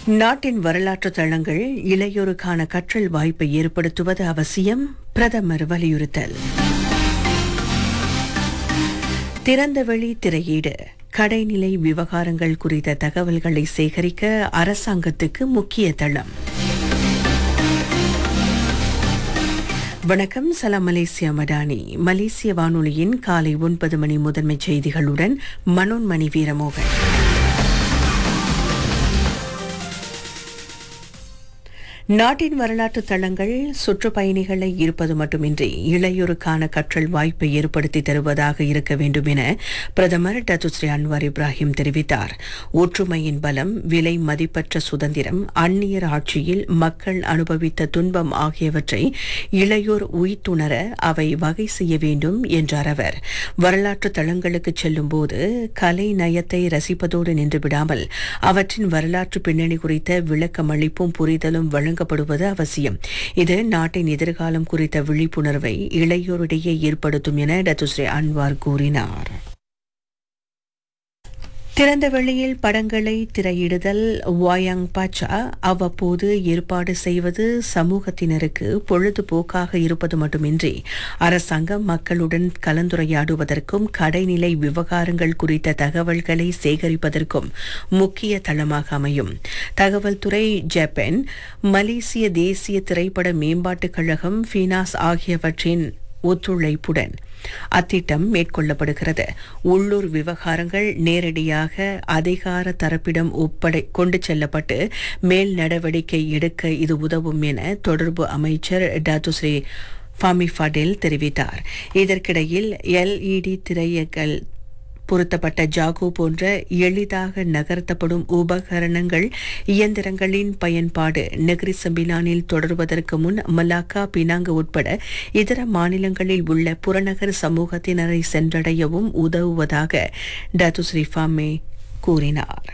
நாட்டின் வரலாற்று தளங்கள் இளையோருக்கான கற்றல் வாய்ப்பை ஏற்படுத்துவது அவசியம் பிரதமர் வலியுறுத்தல் திறந்தவெளி திரையீடு கடைநிலை விவகாரங்கள் குறித்த தகவல்களை சேகரிக்க அரசாங்கத்துக்கு முக்கிய தளம் வணக்கம் சலாம் மலேசியா மடானி மலேசிய வானொலியின் காலை ஒன்பது மணி முதன்மை செய்திகளுடன் மனோன்மணி வீரமோகன் நாட்டின் வரலாற்று தளங்கள் சுற்றுப்பயணிகளை ஈர்ப்பது மட்டுமின்றி இளையோருக்கான கற்றல் வாய்ப்பை ஏற்படுத்தி தருவதாக இருக்க வேண்டும் என பிரதமர் டத்துஸ்ரீ அன்வார் இப்ராஹிம் தெரிவித்தார் ஒற்றுமையின் பலம் விலை மதிப்பற்ற சுதந்திரம் அந்நியர் ஆட்சியில் மக்கள் அனுபவித்த துன்பம் ஆகியவற்றை இளையோர் உய்த்துணர அவை வகை செய்ய வேண்டும் என்றார் அவர் வரலாற்று தளங்களுக்கு செல்லும் போது கலை நயத்தை ரசிப்பதோடு நின்று விடாமல் அவற்றின் வரலாற்று பின்னணி குறித்த விளக்கம் அளிப்பும் புரிதலும் வழங்கப்படுவது அவசியம் இது நாட்டின் எதிர்காலம் குறித்த விழிப்புணர்வை இளையோரிடையே ஏற்படுத்தும் என டத்துஸ்ரீ அன்வார் கூறினார் திறந்த வெளியில் படங்களை திரையிடுதல் வாயாங் பாச்சா அவ்வப்போது ஏற்பாடு செய்வது சமூகத்தினருக்கு பொழுதுபோக்காக இருப்பது மட்டுமின்றி அரசாங்கம் மக்களுடன் கலந்துரையாடுவதற்கும் கடைநிலை விவகாரங்கள் குறித்த தகவல்களை சேகரிப்பதற்கும் முக்கிய தளமாக அமையும் தகவல் துறை ஜப்பான் மலேசிய தேசிய திரைப்பட மேம்பாட்டுக் கழகம் ஃபினாஸ் ஆகியவற்றின் ஒத்துழைப்புடன் அத்திட்டம் மேற்கொள்ளப்படுகிறது உள்ளூர் விவகாரங்கள் நேரடியாக அதிகார தரப்பிடம் ஒப்படை கொண்டு செல்லப்பட்டு மேல் நடவடிக்கை எடுக்க இது உதவும் என தொடர்பு அமைச்சர் டாத்துஸ்ரீ ஃபாமி ஃபடேல் தெரிவித்தார் இதற்கிடையில் எல்இடி திரையங்கள் பொருத்தப்பட்ட ஜாகோ போன்ற எளிதாக நகர்த்தப்படும் உபகரணங்கள் இயந்திரங்களின் பயன்பாடு நெகிரி சம்பிலானில் தொடர்வதற்கு முன் மலாக்கா பினாங்கு உட்பட இதர மாநிலங்களில் உள்ள புறநகர் சமூகத்தினரை சென்றடையவும் உதவுவதாக டத்துஸ்ரீ ஃபாமே கூறினார்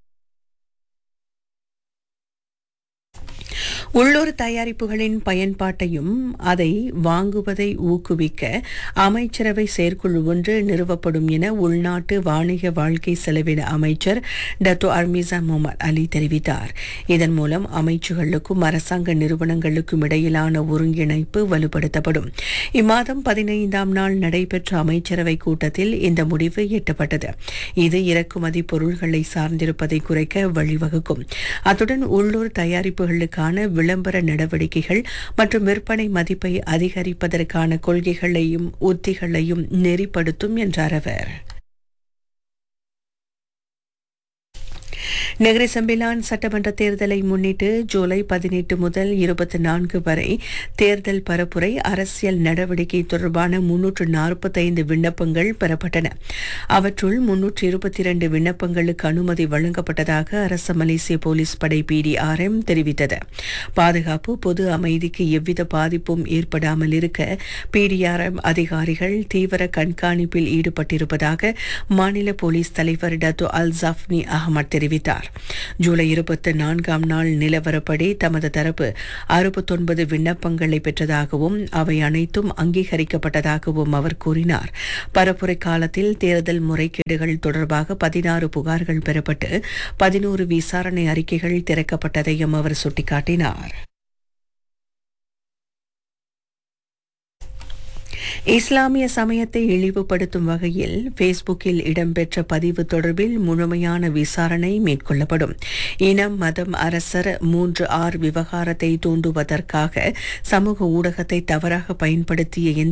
உள்ளூர் தயாரிப்புகளின் பயன்பாட்டையும் அதை வாங்குவதை ஊக்குவிக்க அமைச்சரவை செயற்குழு ஒன்று நிறுவப்படும் என உள்நாட்டு வாணிக வாழ்க்கை செலவின அமைச்சர் டத்தோ அர்மிசா முகமது அலி தெரிவித்தார் இதன் மூலம் அமைச்சுகளுக்கும் அரசாங்க நிறுவனங்களுக்கும் இடையிலான ஒருங்கிணைப்பு வலுப்படுத்தப்படும் இம்மாதம் பதினைந்தாம் நாள் நடைபெற்ற அமைச்சரவை கூட்டத்தில் இந்த முடிவு எட்டப்பட்டது இது இறக்குமதி பொருள்களை சார்ந்திருப்பதை குறைக்க வழிவகுக்கும் அத்துடன் உள்ளூர் தயாரிப்புகளுக்கான விளம்பர நடவடிக்கைகள் மற்றும் விற்பனை மதிப்பை அதிகரிப்பதற்கான கொள்கைகளையும் உத்திகளையும் நெறிப்படுத்தும் என்றார் அவர் நெகிரி சம்பிலான் சட்டமன்ற தேர்தலை முன்னிட்டு ஜூலை பதினெட்டு முதல் இருபத்தி நான்கு வரை தேர்தல் பரப்புரை அரசியல் நடவடிக்கை தொடர்பான முன்னூற்று நாற்பத்தைந்து விண்ணப்பங்கள் பெறப்பட்டன அவற்றுள் முன்னூற்று இருபத்தி இரண்டு விண்ணப்பங்களுக்கு அனுமதி வழங்கப்பட்டதாக அரச மலேசிய போலீஸ் படை பிடிஆர்எம் தெரிவித்தது பாதுகாப்பு பொது அமைதிக்கு எவ்வித பாதிப்பும் ஏற்படாமல் இருக்க பிடிஆர்எம் அதிகாரிகள் தீவிர கண்காணிப்பில் ஈடுபட்டிருப்பதாக மாநில போலீஸ் தலைவர் டத்து அல் ஜாஃப்னி அகமது தெரிவித்தார் ஜூலை இருபத்தி நான்காம் நாள் நிலவரப்படி தமது தரப்பு அறுபத்தொன்பது விண்ணப்பங்களை பெற்றதாகவும் அவை அனைத்தும் அங்கீகரிக்கப்பட்டதாகவும் அவர் கூறினார் பரப்புரை காலத்தில் தேர்தல் முறைகேடுகள் தொடர்பாக பதினாறு புகார்கள் பெறப்பட்டு பதினோரு விசாரணை அறிக்கைகள் திறக்கப்பட்டதையும் அவர் சுட்டிக்காட்டினார் இஸ்லாமிய சமயத்தை இழிவுபடுத்தும் வகையில் ஃபேஸ்புக்கில் இடம்பெற்ற பதிவு தொடர்பில் முழுமையான விசாரணை மேற்கொள்ளப்படும் இனம் மதம் அரசர் மூன்று ஆர் விவகாரத்தை தூண்டுவதற்காக சமூக ஊடகத்தை தவறாக பயன்படுத்திய எந்த